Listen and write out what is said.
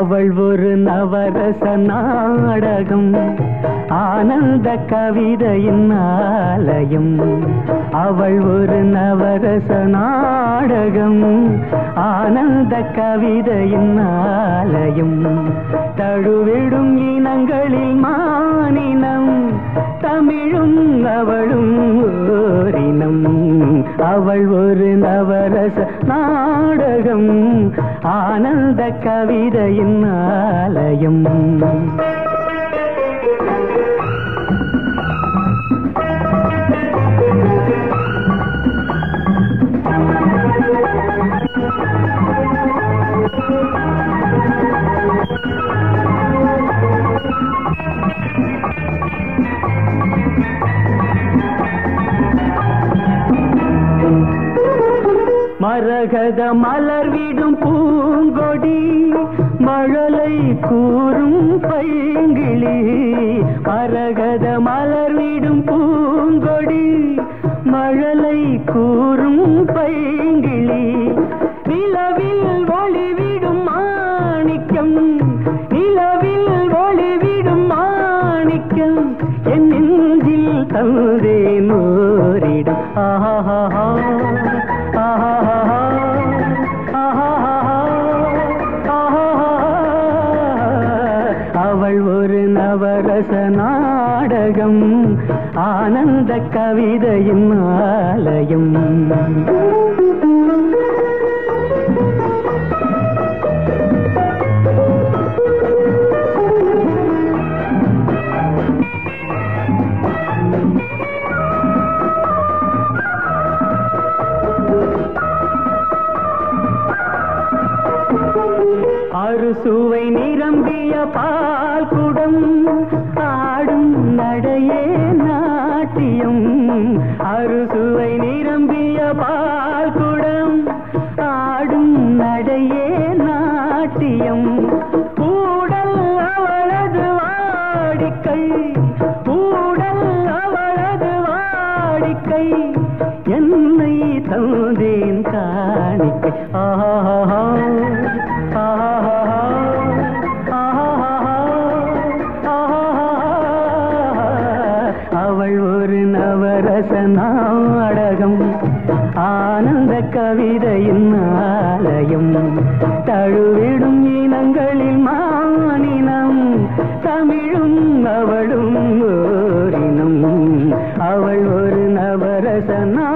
அவள் ஒரு நவரச நாடகம் ஆனந்த கவிதையின் ஆலயம் அவள் ஒரு நவரச நாடகம் ஆனந்த கவிதையின் ஆலயம் தழுவிடும் இனங்களில் மானினம் தமிழும் அவளும் ஓரினம் அவள் ஒரு நவரச நாடகம் ஆனந்த கவிதையின் ஆலயம் மரகத மலர் விடும் பூங்கொடி மழலை கூறும் பைங்கிளி மரகத மலர் விடும் பூங்கொடி மழலை கூறும் பைங்கிளி நிலவில் ஒளிவிடும் மாணிக்கம் நிலவில் ஒளிவிடும் மாணிக்கம் என் நெஞ்சில் தந்தேன் ஓரிடம் ஆஹா அவள் ஒரு நவரச நாடகம் ஆனந்த கவிதையின் ஆலயம் அறுசுவை நிரம்பிய பால் குடம் ஆடும் நடையே நாட்டியம் அறுசுவை நிரம்பிய பால் குடம் ஆடும் நடையே நாட்டியம் கூடல் அவளது வாடிக்கை கூடல் அவளது வாடிக்கை என்னை தந்தேன் காணிக்கை ஆஹா அவள் ஒரு நவரச நாடகம் ஆனந்த கவிதையின் ஆலயம் தழுவிடும் இனங்களில் மானினம் தமிழும் அவளும் ஓரினம் அவள் ஒரு நவரச நாடகம்